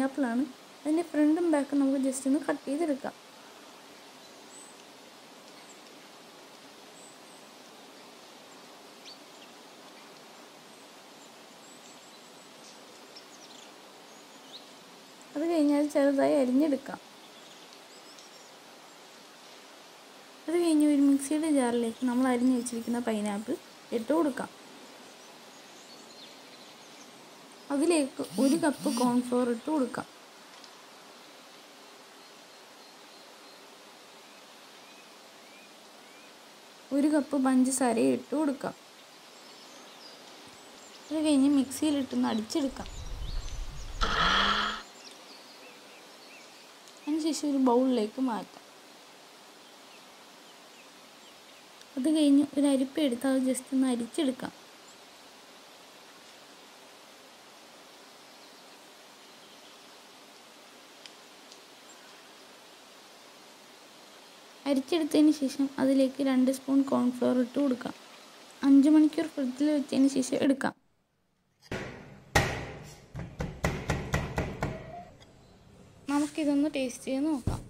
പൈനാപ്പിളാണ് അതിൻ്റെ ഫ്രണ്ടും ബാക്കും നമുക്ക് ജസ്റ്റ് ഒന്ന് കട്ട് ചെയ്തെടുക്കാം അത് കഴിഞ്ഞാൽ ചെറുതായി അരിഞ്ഞെടുക്കാം അത് കഴിഞ്ഞ് ഒരു മിക്സിയുടെ ജാറിലേക്ക് നമ്മൾ അരിഞ്ഞു വെച്ചിരിക്കുന്ന പൈനാപ്പിൾ ഇട്ട് കൊടുക്കാം അതിലേക്ക് ഒരു കപ്പ് കോൺഫ്ലോർ ഇട്ട് കൊടുക്കാം ഒരു കപ്പ് പഞ്ചസാര ഇട്ട് കൊടുക്കാം അത് കഴിഞ്ഞ് മിക്സിയിലിട്ടൊന്ന് അടിച്ചെടുക്കാം അതിനുശേഷം ഒരു ബൗളിലേക്ക് മാറ്റാം അത് കഴിഞ്ഞ് ഒരു അരിപ്പ എടുത്ത് അത് ജസ്റ്റ് ഒന്ന് അരിച്ചെടുക്കാം അരിച്ചെടുത്തതിന് ശേഷം അതിലേക്ക് രണ്ട് സ്പൂൺ കോൺഫ്ലവർ ഇട്ട് കൊടുക്കാം അഞ്ച് മണിക്കൂർ ഫ്രിഡ്ജിൽ വെച്ചതിന് ശേഷം എടുക്കാം നമുക്കിതൊന്ന് ടേസ്റ്റ് ചെയ്ത് നോക്കാം